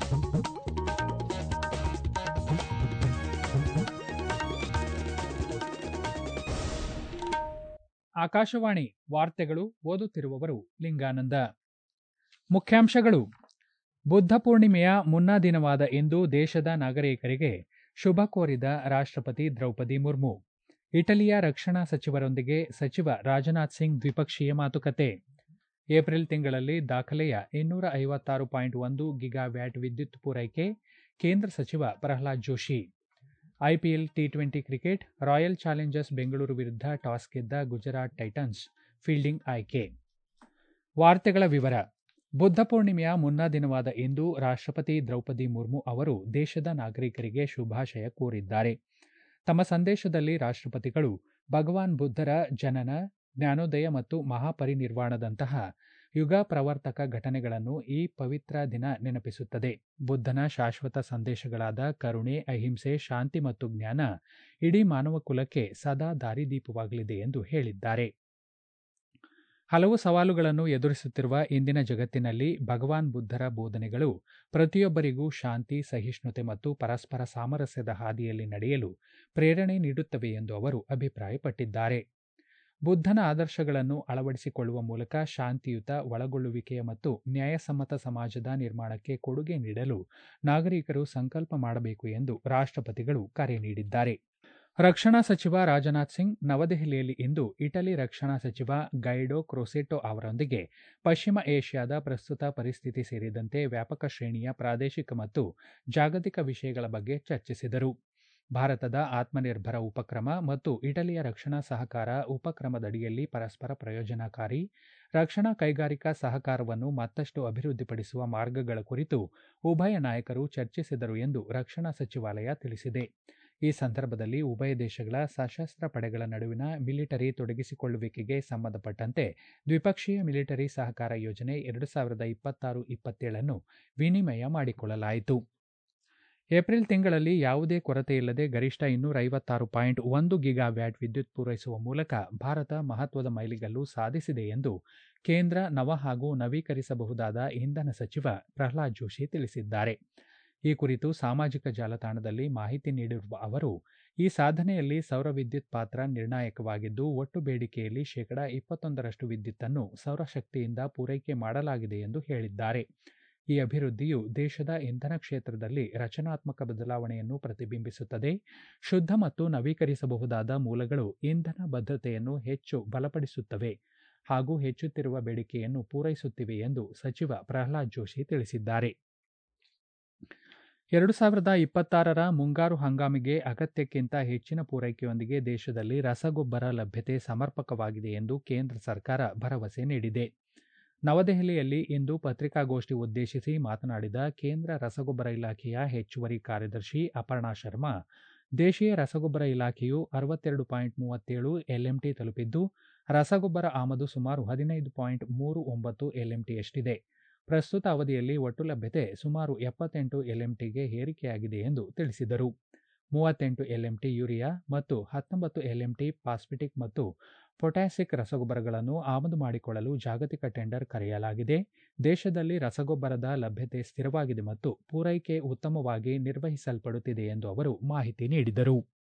ಆಕಾಶವಾಣಿ ವಾರ್ತೆಗಳು ಓದುತ್ತಿರುವವರು ಲಿಂಗಾನಂದ ಮುಖ್ಯಾಂಶಗಳು ಬುದ್ಧ ಪೂರ್ಣಿಮೆಯ ಮುನ್ನಾ ದಿನವಾದ ಇಂದು ದೇಶದ ನಾಗರಿಕರಿಗೆ ಶುಭ ಕೋರಿದ ರಾಷ್ಟ್ರಪತಿ ದ್ರೌಪದಿ ಮುರ್ಮು ಇಟಲಿಯ ರಕ್ಷಣಾ ಸಚಿವರೊಂದಿಗೆ ಸಚಿವ ರಾಜನಾಥ್ ಸಿಂಗ್ ದ್ವಿಪಕ್ಷೀಯ ಮಾತುಕತೆ ಏಪ್ರಿಲ್ ತಿಂಗಳಲ್ಲಿ ದಾಖಲೆಯ ಇನ್ನೂರ ಐವತ್ತಾರು ಪಾಯಿಂಟ್ ಒಂದು ಗಿಗಾವ್ಯಾಟ್ ವಿದ್ಯುತ್ ಪೂರೈಕೆ ಕೇಂದ್ರ ಸಚಿವ Prahlad Joshi IPL T twenty cricket Royal Challengers Bengaluru ವಿರುದ್ಧ ಟಾಸ್ ಗೆದ್ದ ಗುಜರಾತ್ ಟೈಟನ್ಸ್ ಫೀಲ್ಡಿಂಗ್ ಆಯ್ಕೆ ವಾರ್ತೆಗಳ ವಿವರ ಬುದ್ಧ ಪೂರ್ಣಿಮೆಯ ಮುನ್ನಾ ದಿನವಾದ ಇಂದು ರಾಷ್ಟ್ರಪತಿ ದ್ರೌಪದಿ ಮುರ್ಮು ಅವರು ದೇಶದ ನಾಗರಿಕರಿಗೆ ಶುಭಾಶಯ ಕೋರಿದ್ದಾರೆ ತಮ್ಮ ಸಂದೇಶದಲ್ಲಿ ರಾಷ್ಟ್ರಪತಿಗಳು ಭಗವಾನ್ ಬುದ್ಧರ ಜನನ ಜ್ಞಾನೋದಯ ಮತ್ತು ಮಹಾಪರಿನಿರ್ವಾಣದಂತಹ ಯುಗ ಪ್ರವರ್ತಕ ಘಟನೆಗಳನ್ನು ಈ ಪವಿತ್ರ ದಿನ ನೆನಪಿಸುತ್ತದೆ ಬುದ್ಧನ ಶಾಶ್ವತ ಸಂದೇಶಗಳಾದ ಕರುಣೆ ಅಹಿಂಸೆ ಶಾಂತಿ ಮತ್ತು ಜ್ಞಾನ ಇಡೀ ಮಾನವ ಕುಲಕ್ಕೆ ಸದಾ ದಾರಿದೀಪವಾಗಲಿದೆ ಎಂದು ಹೇಳಿದ್ದಾರೆ ಹಲವು ಸವಾಲುಗಳನ್ನು ಎದುರಿಸುತ್ತಿರುವ ಇಂದಿನ ಜಗತ್ತಿನಲ್ಲಿ ಭಗವಾನ್ ಬುದ್ಧರ ಬೋಧನೆಗಳು ಪ್ರತಿಯೊಬ್ಬರಿಗೂ ಶಾಂತಿ ಸಹಿಷ್ಣುತೆ ಮತ್ತು ಪರಸ್ಪರ ಸಾಮರಸ್ಯದ ಹಾದಿಯಲ್ಲಿ ನಡೆಯಲು ಪ್ರೇರಣೆ ನೀಡುತ್ತವೆ ಎಂದು ಅವರು ಅಭಿಪ್ರಾಯಪಟ್ಟಿದ್ದಾರೆ ಬುದ್ಧನ ಆದರ್ಶಗಳನ್ನು ಅಳವಡಿಸಿಕೊಳ್ಳುವ ಮೂಲಕ ಶಾಂತಿಯುತ ಒಳಗೊಳ್ಳುವಿಕೆಯ ಮತ್ತು ನ್ಯಾಯಸಮ್ಮತ ಸಮಾಜದ ನಿರ್ಮಾಣಕ್ಕೆ ಕೊಡುಗೆ ನೀಡಲು ನಾಗರಿಕರು ಸಂಕಲ್ಪ ಮಾಡಬೇಕು ಎಂದು ರಾಷ್ಟ್ರಪತಿಗಳು ಕರೆ ನೀಡಿದ್ದಾರೆ ರಕ್ಷಣಾ ಸಚಿವ ರಾಜನಾಥ್ ಸಿಂಗ್ ನವದೆಹಲಿಯಲ್ಲಿ ಇಂದು ಇಟಲಿ ರಕ್ಷಣಾ ಸಚಿವ ಗೈಡೋ ಕ್ರೋಸೆಟೋ ಅವರೊಂದಿಗೆ ಪಶ್ಚಿಮ ಏಷ್ಯಾದ ಪ್ರಸ್ತುತ ಪರಿಸ್ಥಿತಿ ಸೇರಿದಂತೆ ವ್ಯಾಪಕ ಶ್ರೇಣಿಯ ಪ್ರಾದೇಶಿಕ ಮತ್ತು ಜಾಗತಿಕ ವಿಷಯಗಳ ಬಗ್ಗೆ ಚರ್ಚಿಸಿದರು ಭಾರತದ ಆತ್ಮನಿರ್ಭರ ಉಪಕ್ರಮ ಮತ್ತು ಇಟಲಿಯ ರಕ್ಷಣಾ ಸಹಕಾರ ಉಪಕ್ರಮದಡಿಯಲ್ಲಿ ಪರಸ್ಪರ ಪ್ರಯೋಜನಕಾರಿ ರಕ್ಷಣಾ ಕೈಗಾರಿಕಾ ಸಹಕಾರವನ್ನು ಮತ್ತಷ್ಟು ಅಭಿವೃದ್ಧಿಪಡಿಸುವ ಮಾರ್ಗಗಳ ಕುರಿತು ಉಭಯ ನಾಯಕರು ಚರ್ಚಿಸಿದರು ಎಂದು ರಕ್ಷಣಾ ಸಚಿವಾಲಯ ತಿಳಿಸಿದೆ ಈ ಸಂದರ್ಭದಲ್ಲಿ ಉಭಯ ದೇಶಗಳ ಸಶಸ್ತ್ರ ಪಡೆಗಳ ನಡುವಿನ ಮಿಲಿಟರಿ ತೊಡಗಿಸಿಕೊಳ್ಳುವಿಕೆಗೆ ಸಂಬಂಧಪಟ್ಟಂತೆ ದ್ವಿಪಕ್ಷೀಯ ಮಿಲಿಟರಿ ಸಹಕಾರ ಯೋಜನೆ ಎರಡು ಸಾವಿರದ ಇಪ್ಪತ್ತಾರು ಇಪ್ಪತ್ತೇಳನ್ನು ವಿನಿಮಯ ಮಾಡಿಕೊಳ್ಳಲಾಯಿತು ಏಪ್ರಿಲ್ ತಿಂಗಳಲ್ಲಿ ಯಾವುದೇ ಕೊರತೆಯಿಲ್ಲದೆ ಗರಿಷ್ಠ ಇನ್ನೂರ ಐವತ್ತಾರು ಪಾಯಿಂಟ್ ಒಂದು ಗಿಗಾವ್ಯಾಟ್ ವಿದ್ಯುತ್ ಪೂರೈಸುವ ಮೂಲಕ ಭಾರತ ಮಹತ್ವದ ಮೈಲಿಗಲ್ಲು ಸಾಧಿಸಿದೆ ಎಂದು ಕೇಂದ್ರ ನವ ಹಾಗೂ ನವೀಕರಿಸಬಹುದಾದ ಇಂಧನ ಸಚಿವ ಪ್ರಹ್ಲಾದ್ ಜೋಶಿ ತಿಳಿಸಿದ್ದಾರೆ ಈ ಕುರಿತು ಸಾಮಾಜಿಕ ಜಾಲತಾಣದಲ್ಲಿ ಮಾಹಿತಿ ನೀಡಿರುವ ಅವರು ಈ ಸಾಧನೆಯಲ್ಲಿ ಸೌರ ವಿದ್ಯುತ್ ಪಾತ್ರ ನಿರ್ಣಾಯಕವಾಗಿದ್ದು ಒಟ್ಟು ಬೇಡಿಕೆಯಲ್ಲಿ ಶೇಕಡಾ ಇಪ್ಪತ್ತೊಂದರಷ್ಟು ವಿದ್ಯುತ್ತನ್ನು ಸೌರಶಕ್ತಿಯಿಂದ ಪೂರೈಕೆ ಮಾಡಲಾಗಿದೆ ಎಂದು ಹೇಳಿದ್ದಾರೆ ಈ ಅಭಿವೃದ್ಧಿಯು ದೇಶದ ಇಂಧನ ಕ್ಷೇತ್ರದಲ್ಲಿ ರಚನಾತ್ಮಕ ಬದಲಾವಣೆಯನ್ನು ಪ್ರತಿಬಿಂಬಿಸುತ್ತದೆ ಶುದ್ಧ ಮತ್ತು ನವೀಕರಿಸಬಹುದಾದ ಮೂಲಗಳು ಇಂಧನ ಭದ್ರತೆಯನ್ನು ಹೆಚ್ಚು ಬಲಪಡಿಸುತ್ತವೆ ಹಾಗೂ ಹೆಚ್ಚುತ್ತಿರುವ ಬೇಡಿಕೆಯನ್ನು ಪೂರೈಸುತ್ತಿವೆ ಎಂದು ಸಚಿವ ಪ್ರಹ್ಲಾದ್ ಜೋಶಿ ತಿಳಿಸಿದ್ದಾರೆ ಎರಡು ಸಾವಿರದ ಇಪ್ಪತ್ತಾರರ ಮುಂಗಾರು ಹಂಗಾಮಿಗೆ ಅಗತ್ಯಕ್ಕಿಂತ ಹೆಚ್ಚಿನ ಪೂರೈಕೆಯೊಂದಿಗೆ ದೇಶದಲ್ಲಿ ರಸಗೊಬ್ಬರ ಲಭ್ಯತೆ ಸಮರ್ಪಕವಾಗಿದೆ ಎಂದು ಕೇಂದ್ರ ಸರ್ಕಾರ ಭರವಸೆ ನೀಡಿದೆ ನವದೆಹಲಿಯಲ್ಲಿ ಇಂದು ಪತ್ರಿಕಾಗೋಷ್ಠಿ ಉದ್ದೇಶಿಸಿ ಮಾತನಾಡಿದ ಕೇಂದ್ರ ರಸಗೊಬ್ಬರ ಇಲಾಖೆಯ ಹೆಚ್ಚುವರಿ ಕಾರ್ಯದರ್ಶಿ ಅಪರ್ಣಾ ಶರ್ಮಾ ದೇಶೀಯ ರಸಗೊಬ್ಬರ ಇಲಾಖೆಯು ಅರವತ್ತೆರಡು ಪಾಯಿಂಟ್ ಮೂವತ್ತೇಳು ಎಲ್ಎಂಟಿ ತಲುಪಿದ್ದು ರಸಗೊಬ್ಬರ ಆಮದು ಸುಮಾರು ಹದಿನೈದು ಪಾಯಿಂಟ್ ಮೂರು ಒಂಬತ್ತು ಎಲ್ಎಂಟಿಯಷ್ಟಿದೆ ಪ್ರಸ್ತುತ ಅವಧಿಯಲ್ಲಿ ಒಟ್ಟು ಲಭ್ಯತೆ ಸುಮಾರು ಎಪ್ಪತ್ತೆಂಟು ಎಲ್ಎಂಟಿಗೆ ಏರಿಕೆಯಾಗಿದೆ ಎಂದು ತಿಳಿಸಿದರು ಮೂವತ್ತೆಂಟು ಎಲ್ಎಂಟಿ ಯೂರಿಯಾ ಮತ್ತು ಹತ್ತೊಂಬತ್ತು ಎಲ್ಎಂಟಿ ಪಾಸ್ಪಿಟಿಕ್ ಮತ್ತು ಪೊಟ್ಯಾಸಿಕ್ ರಸಗೊಬ್ಬರಗಳನ್ನು ಆಮದು ಮಾಡಿಕೊಳ್ಳಲು ಜಾಗತಿಕ ಟೆಂಡರ್ ಕರೆಯಲಾಗಿದೆ ದೇಶದಲ್ಲಿ ರಸಗೊಬ್ಬರದ ಲಭ್ಯತೆ ಸ್ಥಿರವಾಗಿದೆ ಮತ್ತು ಪೂರೈಕೆ ಉತ್ತಮವಾಗಿ ನಿರ್ವಹಿಸಲ್ಪಡುತ್ತಿದೆ ಎಂದು ಅವರು ಮಾಹಿತಿ ನೀಡಿದರು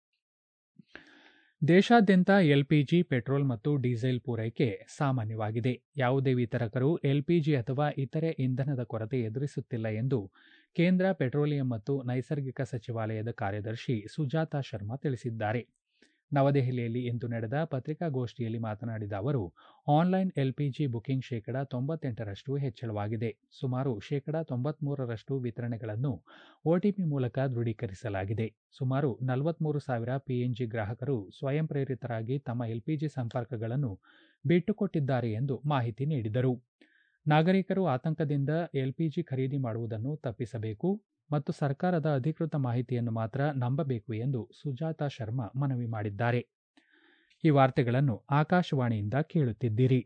ದೇಶಾದ್ಯಂತ ಎಲ್ಪಿಜಿ ಪೆಟ್ರೋಲ್ ಮತ್ತು ಡೀಸೆಲ್ ಪೂರೈಕೆ ಸಾಮಾನ್ಯವಾಗಿದೆ ಯಾವುದೇ ವಿತರಕರು ಎಲ್ಪಿಜಿ ಅಥವಾ ಇತರೆ ಇಂಧನದ ಕೊರತೆ ಎದುರಿಸುತ್ತಿಲ್ಲ ಎಂದು ಕೇಂದ್ರ ಪೆಟ್ರೋಲಿಯಂ ಮತ್ತು ನೈಸರ್ಗಿಕ ಸಚಿವಾಲಯದ ಕಾರ್ಯದರ್ಶಿ ಸುಜಾತಾ ಶರ್ಮಾ ತಿಳಿಸಿದ್ದಾರೆ ನವದೆಹಲಿಯಲ್ಲಿ ಇಂದು ನಡೆದ ಪತ್ರಿಕಾಗೋಷ್ಠಿಯಲ್ಲಿ ಮಾತನಾಡಿದ ಅವರು ಆನ್ಲೈನ್ ಎಲ್ಪಿಜಿ ಬುಕಿಂಗ್ ಶೇಕಡ ತೊಂಬತ್ತೆಂಟರಷ್ಟು ಹೆಚ್ಚಳವಾಗಿದೆ ಸುಮಾರು ಶೇಕಡ ತೊಂಬತ್ಮೂರರಷ್ಟು ವಿತರಣೆಗಳನ್ನು ಒಟಿಪಿ ಮೂಲಕ ದೃಢೀಕರಿಸಲಾಗಿದೆ ಸುಮಾರು ನಲವತ್ಮೂರು ಸಾವಿರ ಪಿಎನ್ಜಿ ಗ್ರಾಹಕರು ಸ್ವಯಂ ಪ್ರೇರಿತರಾಗಿ ತಮ್ಮ ಎಲ್ಪಿಜಿ ಸಂಪರ್ಕಗಳನ್ನು ಬಿಟ್ಟುಕೊಟ್ಟಿದ್ದಾರೆ ಎಂದು ಮಾಹಿತಿ ನೀಡಿದರು ನಾಗರಿಕರು ಆತಂಕದಿಂದ ಎಲ್ಪಿಜಿ ಖರೀದಿ ಮಾಡುವುದನ್ನು ತಪ್ಪಿಸಬೇಕು ಮತ್ತು ಸರ್ಕಾರದ ಅಧಿಕೃತ ಮಾಹಿತಿಯನ್ನು ಮಾತ್ರ ನಂಬಬೇಕು ಎಂದು ಸುಜಾತಾ ಶರ್ಮಾ ಮನವಿ ಮಾಡಿದ್ದಾರೆ ಈ ವಾರ್ತೆಗಳನ್ನು ಆಕಾಶವಾಣಿಯಿಂದ ಕೇಳುತ್ತಿದ್ದೀರಿ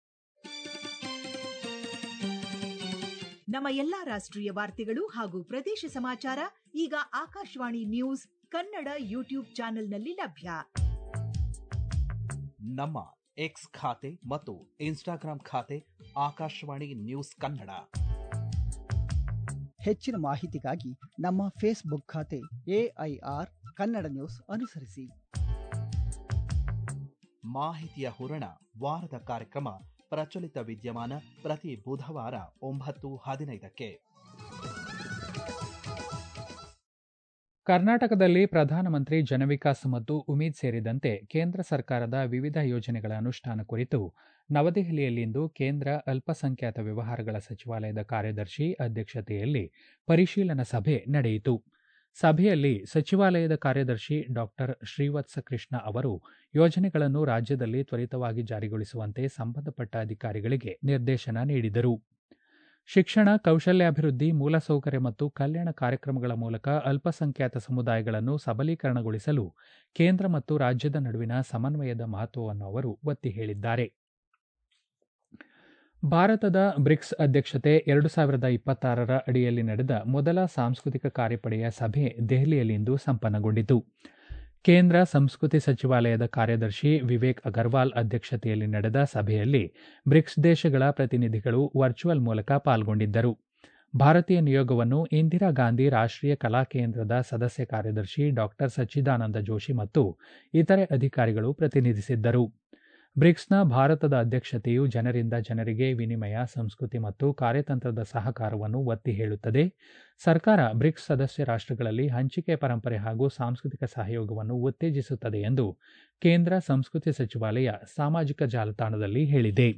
ನಮ್ಮ ಎಲ್ಲಾ ರಾಷ್ಟ್ರೀಯ ವಾರ್ತೆಗಳು ಹಾಗೂ ಪ್ರದೇಶ ಸಮಾಚಾರ ಈಗ ಆಕಾಶವಾಣಿ ನ್ಯೂಸ್ ಕನ್ನಡ ಯೂಟ್ಯೂಬ್ ಚಾನೆಲ್ನಲ್ಲಿ ಲಭ್ಯ ನಮ್ಮ ಎಕ್ಸ್ ಖಾತೆ ಮತ್ತು ಇನ್ಸ್ಟಾಗ್ರಾಂ ಖಾತೆ ಆಕಾಶವಾಣಿ ನ್ಯೂಸ್ ಕನ್ನಡ ಹೆಚ್ಚಿನ ಮಾಹಿತಿಗಾಗಿ ನಮ್ಮ ಫೇಸ್ಬುಕ್ ಖಾತೆ ಎಐಆರ್ ಕನ್ನಡ ನ್ಯೂಸ್ ಅನುಸರಿಸಿ ಮಾಹಿತಿಯ ಹೂರಣ ವಾರದ ಕಾರ್ಯಕ್ರಮ ಪ್ರಚಲಿತ ವಿದ್ಯಮಾನ ಪ್ರತಿ ಬುಧವಾರ ಒಂಬತ್ತು ಹದಿನೈದಕ್ಕೆ ಕರ್ನಾಟಕದಲ್ಲಿ ಪ್ರಧಾನಮಂತ್ರಿ ಜನವಿಕಾಸ್ ಮತ್ತು ಉಮೀದ್ ಸೇರಿದಂತೆ ಕೇಂದ್ರ ಸರ್ಕಾರದ ವಿವಿಧ ಯೋಜನೆಗಳ ಅನುಷ್ಠಾನ ಕುರಿತು ನವದೆಹಲಿಯಲ್ಲಿಂದು ಕೇಂದ್ರ ಅಲ್ಪಸಂಖ್ಯಾತ ವ್ಯವಹಾರಗಳ ಸಚಿವಾಲಯದ ಕಾರ್ಯದರ್ಶಿ ಅಧ್ಯಕ್ಷತೆಯಲ್ಲಿ ಪರಿಶೀಲನಾ ಸಭೆ ನಡೆಯಿತು ಸಭೆಯಲ್ಲಿ ಸಚಿವಾಲಯದ ಕಾರ್ಯದರ್ಶಿ ಡಾಕ್ಟರ್ ಶ್ರೀವತ್ಸ ಕೃಷ್ಣ ಅವರು ಯೋಜನೆಗಳನ್ನು ರಾಜ್ಯದಲ್ಲಿ ತ್ವರಿತವಾಗಿ ಜಾರಿಗೊಳಿಸುವಂತೆ ಸಂಬಂಧಪಟ್ಟ ಅಧಿಕಾರಿಗಳಿಗೆ ನಿರ್ದೇಶನ ನೀಡಿದರು ಶಿಕ್ಷಣ ಕೌಶಲ್ಯಾಭಿವೃದ್ಧಿ ಮೂಲಸೌಕರ್ಯ ಮತ್ತು ಕಲ್ಯಾಣ ಕಾರ್ಯಕ್ರಮಗಳ ಮೂಲಕ ಅಲ್ಪಸಂಖ್ಯಾತ ಸಮುದಾಯಗಳನ್ನು ಸಬಲೀಕರಣಗೊಳಿಸಲು ಕೇಂದ್ರ ಮತ್ತು ರಾಜ್ಯದ ನಡುವಿನ ಸಮನ್ವಯದ ಮಹತ್ವವನ್ನು ಅವರು ಒತ್ತಿ ಹೇಳಿದ್ದಾರೆ ಭಾರತದ ಬ್ರಿಕ್ಸ್ ಅಧ್ಯಕ್ಷತೆ ಎರಡು ಸಾವಿರದ ಇಪ್ಪತ್ತಾರರ ಅಡಿಯಲ್ಲಿ ನಡೆದ ಮೊದಲ ಸಾಂಸ್ಕೃತಿಕ ಕಾರ್ಯಪಡೆಯ ಸಭೆ ದೆಹಲಿಯಲ್ಲಿಂದು ಸಂಪನ್ನಗೊಂಡಿತು ಕೇಂದ್ರ ಸಂಸ್ಕೃತಿ ಸಚಿವಾಲಯದ ಕಾರ್ಯದರ್ಶಿ ವಿವೇಕ್ ಅಗರ್ವಾಲ್ ಅಧ್ಯಕ್ಷತೆಯಲ್ಲಿ ನಡೆದ ಸಭೆಯಲ್ಲಿ ಬ್ರಿಕ್ಸ್ ದೇಶಗಳ ಪ್ರತಿನಿಧಿಗಳು ವರ್ಚುವಲ್ ಮೂಲಕ ಪಾಲ್ಗೊಂಡಿದ್ದರು ಭಾರತೀಯ ನಿಯೋಗವನ್ನು ಇಂದಿರಾ ಗಾಂಧಿ ರಾಷ್ಟ್ರೀಯ ಕಲಾ ಕೇಂದ್ರದ ಸದಸ್ಯ ಕಾರ್ಯದರ್ಶಿ ಡಾಕ್ಟರ್ ಸಚ್ಚಿದಾನಂದ ಜೋಶಿ ಮತ್ತು ಇತರೆ ಅಧಿಕಾರಿಗಳು ಪ್ರತಿನಿಧಿಸಿದ್ದರು ಬ್ರಿಕ್ಸ್ನ ಭಾರತದ ಅಧ್ಯಕ್ಷತೆಯು ಜನರಿಂದ ಜನರಿಗೆ ವಿನಿಮಯ ಸಂಸ್ಕೃತಿ ಮತ್ತು ಕಾರ್ಯತಂತ್ರದ ಸಹಕಾರವನ್ನು ಒತ್ತಿ ಹೇಳುತ್ತದೆ ಸರ್ಕಾರ ಬ್ರಿಕ್ಸ್ ಸದಸ್ಯ ರಾಷ್ಟ್ರಗಳಲ್ಲಿ ಹಂಚಿಕೆ ಪರಂಪರೆ ಹಾಗೂ ಸಾಂಸ್ಕೃತಿಕ ಸಹಯೋಗವನ್ನು ಉತ್ತೇಜಿಸುತ್ತದೆ ಎಂದು ಕೇಂದ್ರ ಸಂಸ್ಕೃತಿ ಸಚಿವಾಲಯ ಸಾಮಾಜಿಕ ಜಾಲತಾಣದಲ್ಲಿ ಹೇಳಿದೆ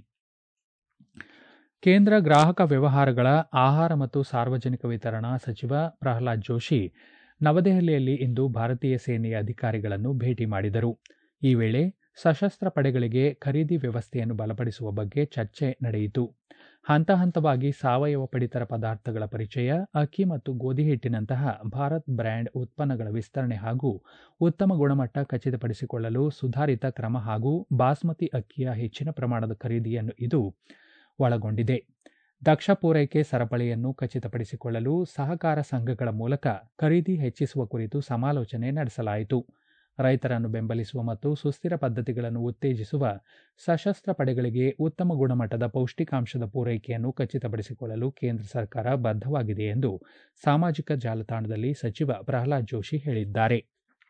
ಕೇಂದ್ರ ಗ್ರಾಹಕ ವ್ಯವಹಾರಗಳ ಆಹಾರ ಮತ್ತು ಸಾರ್ವಜನಿಕ ವಿತರಣಾ ಸಚಿವ ಪ್ರಹ್ಲಾದ್ ಜೋಶಿ ನವದೆಹಲಿಯಲ್ಲಿ ಇಂದು ಭಾರತೀಯ ಸೇನೆಯ ಅಧಿಕಾರಿಗಳನ್ನು ಭೇಟಿ ಮಾಡಿದರು ಈ ವೇಳೆ ಸಶಸ್ತ್ರ ಪಡೆಗಳಿಗೆ ಖರೀದಿ ವ್ಯವಸ್ಥೆಯನ್ನು ಬಲಪಡಿಸುವ ಬಗ್ಗೆ ಚರ್ಚೆ ನಡೆಯಿತು ಹಂತ ಹಂತವಾಗಿ ಸಾವಯವ ಪಡಿತರ ಪದಾರ್ಥಗಳ ಪರಿಚಯ ಅಕ್ಕಿ ಮತ್ತು ಗೋಧಿ ಹಿಟ್ಟಿನಂತಹ ಭಾರತ್ ಬ್ರ್ಯಾಂಡ್ ಉತ್ಪನ್ನಗಳ ವಿಸ್ತರಣೆ ಹಾಗೂ ಉತ್ತಮ ಗುಣಮಟ್ಟ ಖಚಿತಪಡಿಸಿಕೊಳ್ಳಲು ಸುಧಾರಿತ ಕ್ರಮ ಹಾಗೂ ಬಾಸ್ಮತಿ ಅಕ್ಕಿಯ ಹೆಚ್ಚಿನ ಪ್ರಮಾಣದ ಖರೀದಿಯನ್ನು ಇದು ಒಳಗೊಂಡಿದೆ ದಕ್ಷ ಪೂರೈಕೆ ಸರಪಳಿಯನ್ನು ಖಚಿತಪಡಿಸಿಕೊಳ್ಳಲು ಸಹಕಾರ ಸಂಘಗಳ ಮೂಲಕ ಖರೀದಿ ಹೆಚ್ಚಿಸುವ ಕುರಿತು ಸಮಾಲೋಚನೆ ನಡೆಸಲಾಯಿತು ರೈತರನ್ನು ಬೆಂಬಲಿಸುವ ಮತ್ತು ಸುಸ್ಥಿರ ಪದ್ಧತಿಗಳನ್ನು ಉತ್ತೇಜಿಸುವ ಸಶಸ್ತ್ರ ಪಡೆಗಳಿಗೆ ಉತ್ತಮ ಗುಣಮಟ್ಟದ ಪೌಷ್ಟಿಕಾಂಶದ ಪೂರೈಕೆಯನ್ನು ಖಚಿತಪಡಿಸಿಕೊಳ್ಳಲು ಕೇಂದ್ರ ಸರ್ಕಾರ ಬದ್ಧವಾಗಿದೆ ಎಂದು ಸಾಮಾಜಿಕ ಜಾಲತಾಣದಲ್ಲಿ ಸಚಿವ ಪ್ರಹ್ಲಾದ್ ಜೋಶಿ ಹೇಳಿದ್ದಾರೆ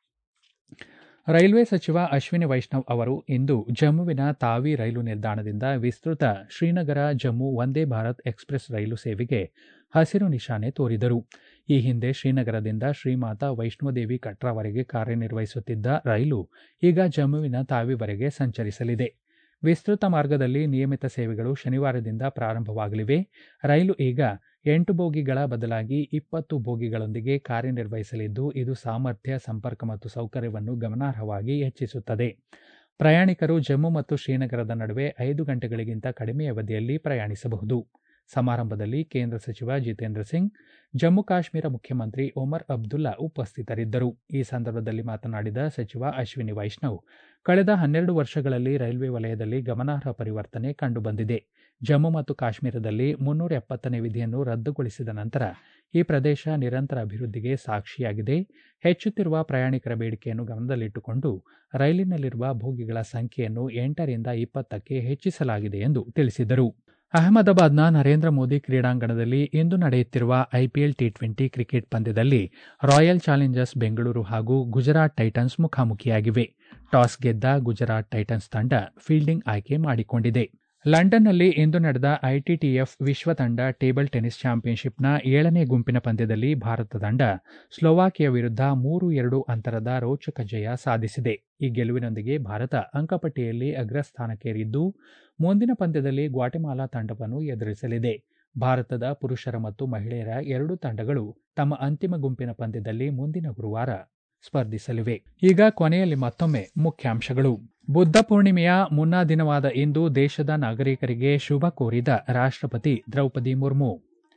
ರೈಲ್ವೆ ಸಚಿವ ಅಶ್ವಿನಿ ವೈಷ್ಣವ್ ಅವರು ಇಂದು ಜಮ್ಮುವಿನ ತಾವಿ ರೈಲು ನಿಲ್ದಾಣದಿಂದ ವಿಸ್ತೃತ ಶ್ರೀನಗರ ಜಮ್ಮು ವಂದೇ ಭಾರತ್ ಎಕ್ಸ್ಪ್ರೆಸ್ ರೈಲು ಸೇವೆಗೆ ಹಸಿರು ನಿಶಾನೆ ತೋರಿದರು ಈ ಹಿಂದೆ ಶ್ರೀನಗರದಿಂದ ಶ್ರೀಮಾತಾ ವೈಷ್ಣೋದೇವಿ ಕಟ್ರಾವರೆಗೆ ಕಾರ್ಯನಿರ್ವಹಿಸುತ್ತಿದ್ದ ರೈಲು ಈಗ ಜಮ್ಮುವಿನ ತಾವಿವರೆಗೆ ಸಂಚರಿಸಲಿದೆ ವಿಸ್ತೃತ ಮಾರ್ಗದಲ್ಲಿ ನಿಯಮಿತ ಸೇವೆಗಳು ಶನಿವಾರದಿಂದ ಪ್ರಾರಂಭವಾಗಲಿವೆ ರೈಲು ಈಗ ಎಂಟು ಬೋಗಿಗಳ ಬದಲಾಗಿ ಇಪ್ಪತ್ತು ಬೋಗಿಗಳೊಂದಿಗೆ ಕಾರ್ಯನಿರ್ವಹಿಸಲಿದ್ದು ಇದು ಸಾಮರ್ಥ್ಯ ಸಂಪರ್ಕ ಮತ್ತು ಸೌಕರ್ಯವನ್ನು ಗಮನಾರ್ಹವಾಗಿ ಹೆಚ್ಚಿಸುತ್ತದೆ ಪ್ರಯಾಣಿಕರು ಜಮ್ಮು ಮತ್ತು ಶ್ರೀನಗರದ ನಡುವೆ ಐದು ಗಂಟೆಗಳಿಗಿಂತ ಕಡಿಮೆ ಅವಧಿಯಲ್ಲಿ ಪ್ರಯಾಣಿಸಬಹುದು ಸಮಾರಂಭದಲ್ಲಿ ಕೇಂದ್ರ ಸಚಿವ ಜಿತೇಂದ್ರ ಸಿಂಗ್ ಜಮ್ಮು ಕಾಶ್ಮೀರ ಮುಖ್ಯಮಂತ್ರಿ ಒಮರ್ ಅಬ್ದುಲ್ಲಾ ಉಪಸ್ಥಿತರಿದ್ದರು ಈ ಸಂದರ್ಭದಲ್ಲಿ ಮಾತನಾಡಿದ ಸಚಿವ ಅಶ್ವಿನಿ ವೈಷ್ಣವ್ ಕಳೆದ ಹನ್ನೆರಡು ವರ್ಷಗಳಲ್ಲಿ ರೈಲ್ವೆ ವಲಯದಲ್ಲಿ ಗಮನಾರ್ಹ ಪರಿವರ್ತನೆ ಕಂಡುಬಂದಿದೆ ಜಮ್ಮು ಮತ್ತು ಕಾಶ್ಮೀರದಲ್ಲಿ ಮುನ್ನೂರ ಎಪ್ಪತ್ತನೇ ವಿಧಿಯನ್ನು ರದ್ದುಗೊಳಿಸಿದ ನಂತರ ಈ ಪ್ರದೇಶ ನಿರಂತರ ಅಭಿವೃದ್ಧಿಗೆ ಸಾಕ್ಷಿಯಾಗಿದೆ ಹೆಚ್ಚುತ್ತಿರುವ ಪ್ರಯಾಣಿಕರ ಬೇಡಿಕೆಯನ್ನು ಗಮನದಲ್ಲಿಟ್ಟುಕೊಂಡು ರೈಲಿನಲ್ಲಿರುವ ಬೋಗಿಗಳ ಸಂಖ್ಯೆಯನ್ನು ಎಂಟರಿಂದ ಇಪ್ಪತ್ತಕ್ಕೆ ಹೆಚ್ಚಿಸಲಾಗಿದೆ ಎಂದು ತಿಳಿಸಿದರು ಅಹಮದಾಬಾದ್ನ ನರೇಂದ್ರ ಮೋದಿ ಕ್ರೀಡಾಂಗಣದಲ್ಲಿ ಇಂದು ನಡೆಯುತ್ತಿರುವ ಐಪಿಎಲ್ ಟಿ ಟ್ವೆಂಟಿ ಕ್ರಿಕೆಟ್ ಪಂದ್ಯದಲ್ಲಿ ರಾಯಲ್ ಚಾಲೆಂಜರ್ಸ್ ಬೆಂಗಳೂರು ಹಾಗೂ ಗುಜರಾತ್ ಟೈಟನ್ಸ್ ಮುಖಾಮುಖಿಯಾಗಿವೆ ಟಾಸ್ ಗೆದ್ದ ಗುಜರಾತ್ ಟೈಟನ್ಸ್ ತಂಡ ಫೀಲ್ಡಿಂಗ್ ಆಯ್ಕೆ ಮಾಡಿಕೊಂಡಿದೆ ಲಂಡನ್ನಲ್ಲಿ ಇಂದು ನಡೆದ ಐಟಿಟಿಎಫ್ ವಿಶ್ವ ತಂಡ ಟೇಬಲ್ ಟೆನಿಸ್ ಚಾಂಪಿಯನ್ಶಿಪ್ನ ಏಳನೇ ಗುಂಪಿನ ಪಂದ್ಯದಲ್ಲಿ ಭಾರತ ತಂಡ ಸ್ಲೋವಾಕಿಯಾ ವಿರುದ್ಧ ಮೂರು ಎರಡು ಅಂತರದ ರೋಚಕ ಜಯ ಸಾಧಿಸಿದೆ ಈ ಗೆಲುವಿನೊಂದಿಗೆ ಭಾರತ ಅಂಕಪಟ್ಟಿಯಲ್ಲಿ ಅಗ್ರಸ್ಥಾನಕ್ಕೇರಿದ್ದು ಮುಂದಿನ ಪಂದ್ಯದಲ್ಲಿ ಗ್ವಾಟೆಮಾಲಾ ತಂಡವನ್ನು ಎದುರಿಸಲಿದೆ ಭಾರತದ ಪುರುಷರ ಮತ್ತು ಮಹಿಳೆಯರ ಎರಡೂ ತಂಡಗಳು ತಮ್ಮ ಅಂತಿಮ ಗುಂಪಿನ ಪಂದ್ಯದಲ್ಲಿ ಮುಂದಿನ ಗುರುವಾರ ಸ್ಪರ್ಧಿಸಲಿವೆ ಈಗ ಕೊನೆಯಲ್ಲಿ ಮತ್ತೊಮ್ಮೆ ಮುಖ್ಯಾಂಶಗಳು ಬುದ್ಧ ಪೂರ್ಣಿಮೆಯ ಮುನ್ನಾ ದಿನವಾದ ಇಂದು ದೇಶದ ನಾಗರಿಕರಿಗೆ ಶುಭ ಕೋರಿದ ರಾಷ್ಟ್ರಪತಿ ದ್ರೌಪದಿ ಮುರ್ಮು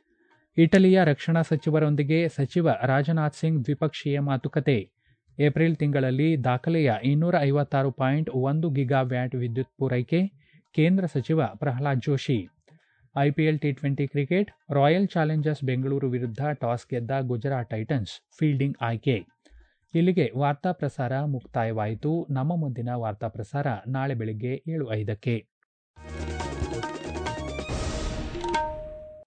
ಇಟಲಿಯ ರಕ್ಷಣಾ ಸಚಿವರೊಂದಿಗೆ ಸಚಿವ ರಾಜನಾಥ್ ಸಿಂಗ್ ದ್ವಿಪಕ್ಷೀಯ ಮಾತುಕತೆ ಏಪ್ರಿಲ್ ತಿಂಗಳಲ್ಲಿ ದಾಖಲೆಯ ಇನ್ನೂರ ಐವತ್ತಾರು ಪಾಯಿಂಟ್ ಒಂದು ಗಿಗಾ ವ್ಯಾಟ್ ವಿದ್ಯುತ್ ಪೂರೈಕೆ ಕೇಂದ್ರ ಸಚಿವ Prahlad Joshi IPL T twenty cricket Royal Challengers Bengaluru ವಿರುದ್ಧ ಟಾಸ್ ಗೆದ್ದ ಗುಜರಾತ್ ಟೈಟನ್ಸ್ ಫೀಲ್ಡಿಂಗ್ ಆಯ್ಕೆ ಇಲ್ಲಿಗೆ ವಾರ್ತಾ ಪ್ರಸಾರ ಮುಕ್ತಾಯವಾಯಿತು ನಮ್ಮ ಮುಂದಿನ ವಾರ್ತಾ ಪ್ರಸಾರ ನಾಳೆ ಬೆಳಿಗ್ಗೆ ಏಳು ಐದಕ್ಕೆ